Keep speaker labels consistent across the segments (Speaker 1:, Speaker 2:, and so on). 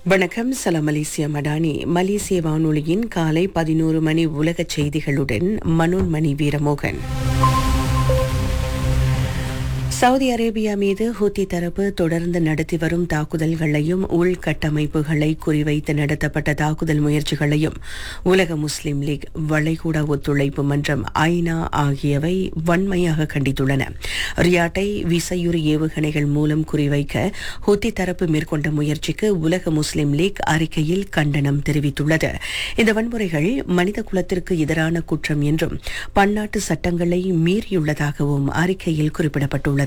Speaker 1: வணக்கம் சலாம் மலேசியா மடானி மலேசிய வானொலியின் காலை பதினோரு மணி உலகச் செய்திகளுடன் மனோன்மணி வீரமோகன் சவுதி அரேபியா மீது ஹூத்தி தரப்பு தொடர்ந்து நடத்தி வரும் தாக்குதல்களையும் உள்கட்டமைப்புகளை குறிவைத்து நடத்தப்பட்ட தாக்குதல் முயற்சிகளையும் உலக முஸ்லிம் லீக் வளைகுடா ஒத்துழைப்பு மன்றம் ஐநா ஆகியவை வன்மையாக கண்டித்துள்ளன ரியாட்டை விசையுறு ஏவுகணைகள் மூலம் குறிவைக்க ஹூத்தி தரப்பு மேற்கொண்ட முயற்சிக்கு உலக முஸ்லிம் லீக் அறிக்கையில் கண்டனம் தெரிவித்துள்ளது இந்த வன்முறைகள் மனித குலத்திற்கு எதிரான குற்றம் என்றும் பன்னாட்டு சட்டங்களை மீறியுள்ளதாகவும் அறிக்கையில் குறிப்பிடப்பட்டுள்ளது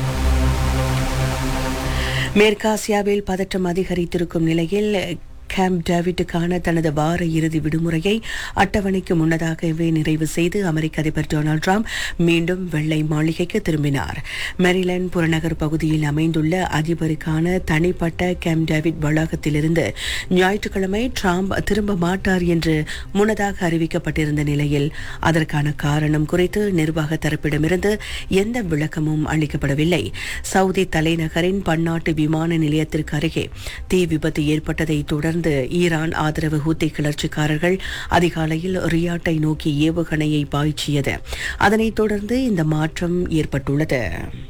Speaker 1: மேற்காசியாவில் பதற்றம் அதிகரித்திருக்கும் நிலையில் கேம்ப் டேவிட்டுக்கான தனது வார இறுதி விடுமுறையை அட்டவணைக்கு முன்னதாகவே நிறைவு செய்து அமெரிக்க அதிபர் டொனால்டு டிரம்ப் மீண்டும் வெள்ளை மாளிகைக்கு திரும்பினார் மேரிலாந்து புறநகர் பகுதியில் அமைந்துள்ள அதிபருக்கான தனிப்பட்ட கேம்ப் டேவிட் வளாகத்திலிருந்து ஞாயிற்றுக்கிழமை டிரம்ப் திரும்ப மாட்டார் என்று முன்னதாக அறிவிக்கப்பட்டிருந்த நிலையில் அதற்கான காரணம் குறித்து நிர்வாக தரப்பிடமிருந்து எந்த விளக்கமும் அளிக்கப்படவில்லை சவுதி தலைநகரின் பன்னாட்டு விமான நிலையத்திற்கு அருகே தீ விபத்து ஏற்பட்டதை தொடர்ந்து ஈரான் ஆதரவு ஹூத்தி கிளர்ச்சிக்காரர்கள் அதிகாலையில் ரியாட்டை நோக்கி ஏவுகணையை பாய்ச்சியது அதனைத் தொடர்ந்து இந்த மாற்றம் ஏற்பட்டுள்ளது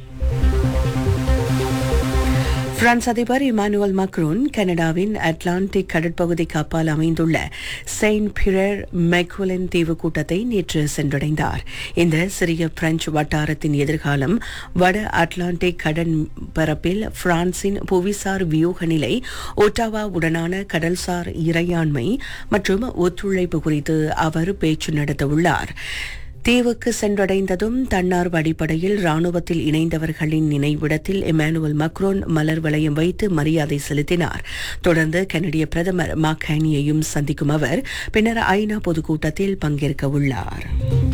Speaker 1: பிரான்ஸ் அதிபர் இமானுவல் மக்ரோன் கனடாவின் அட்லாண்டிக் கடற்பகுதிக்கு அப்பால் அமைந்துள்ள செயின்ட் பியர் மெக்வலன் தீவு கூட்டத்தை நேற்று சென்றடைந்தார் இந்த சிறிய பிரெஞ்சு வட்டாரத்தின் எதிர்காலம் வட அட்லாண்டிக் கடல் பரப்பில் பிரான்சின் புவிசார் வியூக நிலை ஒட்டாவா உடனான கடல்சார் இறையாண்மை மற்றும் ஒத்துழைப்பு குறித்து அவர் பேச்சு நடத்தவுள்ளார் தீவுக்கு சென்றடைந்ததும் தன்னார்வ அடிப்படையில் ராணுவத்தில் இணைந்தவர்களின் நினைவிடத்தில் எமானுவல் மக்ரோன் மலர் வளையம் வைத்து மரியாதை செலுத்தினார் தொடர்ந்து கனடிய பிரதமர் மாக்கானியையும் சந்திக்கும் அவர் பின்னர் ஐநா பொதுக்கூட்டத்தில் பங்கேற்க உள்ளார்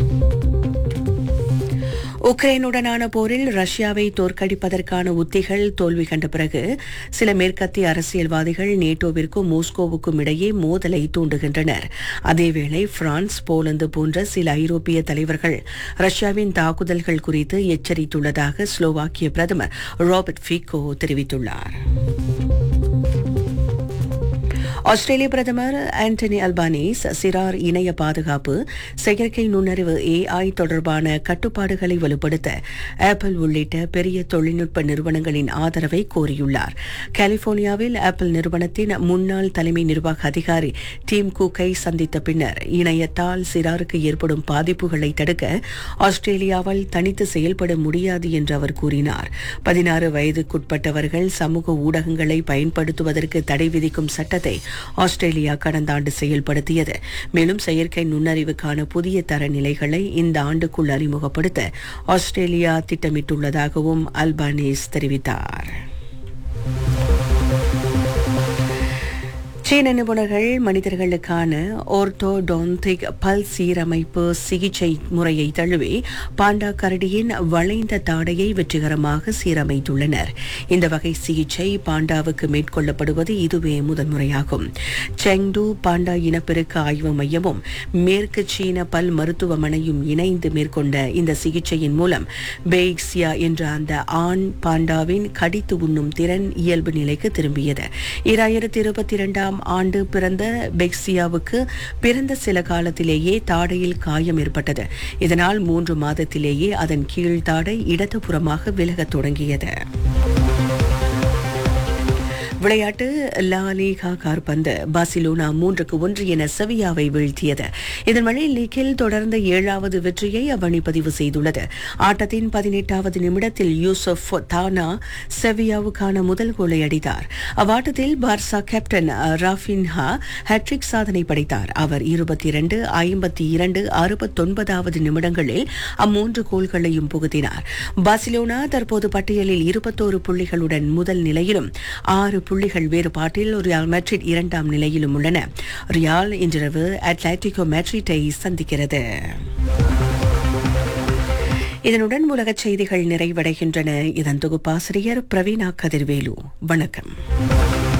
Speaker 1: உக்ரைனுடனான போரில் ரஷ்யாவை தோற்கடிப்பதற்கான உத்திகள் தோல்வி கண்ட பிறகு சில மேற்கத்திய அரசியல்வாதிகள் நேட்டோவிற்கும் மோஸ்கோவுக்கும் இடையே மோதலை தூண்டுகின்றனர் அதேவேளை பிரான்ஸ் போலந்து போன்ற சில ஐரோப்பிய தலைவர்கள் ரஷ்யாவின் தாக்குதல்கள் குறித்து எச்சரித்துள்ளதாக ஸ்லோவாக்கிய பிரதமர் ராபர்ட் ஃபீகோ தெரிவித்துள்ளார் ஆஸ்திரேலிய பிரதமர் ஆண்டனி அல்பானீஸ் சிறார் இணைய பாதுகாப்பு செயற்கை நுண்ணறிவு ஏஐ தொடர்பான கட்டுப்பாடுகளை வலுப்படுத்த ஆப்பிள் உள்ளிட்ட பெரிய தொழில்நுட்ப நிறுவனங்களின் ஆதரவை கோரியுள்ளார் கலிபோர்னியாவில் ஆப்பிள் நிறுவனத்தின் முன்னாள் தலைமை நிர்வாக அதிகாரி டீம் குக்கை சந்தித்த பின்னர் இணையத்தால் சிறாருக்கு ஏற்படும் பாதிப்புகளை தடுக்க ஆஸ்திரேலியாவால் தனித்து செயல்பட முடியாது என்று அவர் கூறினார் பதினாறு வயதுக்குட்பட்டவர்கள் சமூக ஊடகங்களை பயன்படுத்துவதற்கு தடை விதிக்கும் சட்டத்தை ஆஸ்திரேலியா கடந்த ஆண்டு செயல்படுத்தியது மேலும் செயற்கை நுண்ணறிவுக்கான புதிய தரநிலைகளை இந்த ஆண்டுக்குள் அறிமுகப்படுத்த ஆஸ்திரேலியா திட்டமிட்டுள்ளதாகவும் அல்பானீஸ் தெரிவித்தார் சீன நிபுணர்கள் மனிதர்களுக்கான ஓர்த்தோடோன்டிக் பல் சீரமைப்பு சிகிச்சை முறையை தழுவி பாண்டா கரடியின் வளைந்த தாடையை வெற்றிகரமாக சீரமைத்துள்ளனர் இந்த வகை சிகிச்சை பாண்டாவுக்கு மேற்கொள்ளப்படுவது இதுவே முதன்முறையாகும் செங்டு பாண்டா இனப்பெருக்க ஆய்வு மையமும் மேற்கு சீன பல் மருத்துவமனையும் இணைந்து மேற்கொண்ட இந்த சிகிச்சையின் மூலம் பெய்க்சியா என்ற அந்த ஆண் பாண்டாவின் கடித்து உண்ணும் திறன் இயல்பு நிலைக்கு திரும்பியது இராயிரத்தி இருபத்தி இரண்டாம் ஆண்டு பிறந்த பெக்சியாவுக்கு பிறந்த சில காலத்திலேயே தாடையில் காயம் ஏற்பட்டது இதனால் மூன்று மாதத்திலேயே அதன் கீழ் தாடை இடதுபுறமாக விலகத் தொடங்கியது விளையாட்டு லா லீகா கார்பந்து பார்சிலோனா மூன்றுக்கு ஒன்று என செவியாவை வீழ்த்தியது இதன் வழி லீக்கில் தொடர்ந்த ஏழாவது வெற்றியை அவ்வணி பதிவு செய்துள்ளது ஆட்டத்தின் பதினெட்டாவது நிமிடத்தில் யூசுப் தானா செவியாவுக்கான முதல் கோலை அடித்தார் அவ்வாட்டத்தில் பார்சா கேப்டன் ராஃபின்ஹா ஹேட்ரிக் சாதனை படைத்தார் அவர் இருபத்தி இரண்டு ஐம்பத்தி இரண்டு அறுபத்தொன்பதாவது நிமிடங்களில் அம்மூன்று கோல்களையும் புகுத்தினார் பார்சிலோனா தற்போது பட்டியலில் இருபத்தோரு புள்ளிகளுடன் முதல் நிலையிலும் ஆறு புள்ளிகள் வேறுபாட்டில் ரியால் மேட்ரிட் இரண்டாம் நிலையிலும் உள்ளன ரியால் இன்றிரவு அட்லாண்டிகோ மேட்ரிட்டை சந்திக்கிறது இதனுடன் உலகச் செய்திகள் நிறைவடைகின்றன இதன் தொகுப்பாசிரியர் பிரவீனா கதிர்வேலு வணக்கம்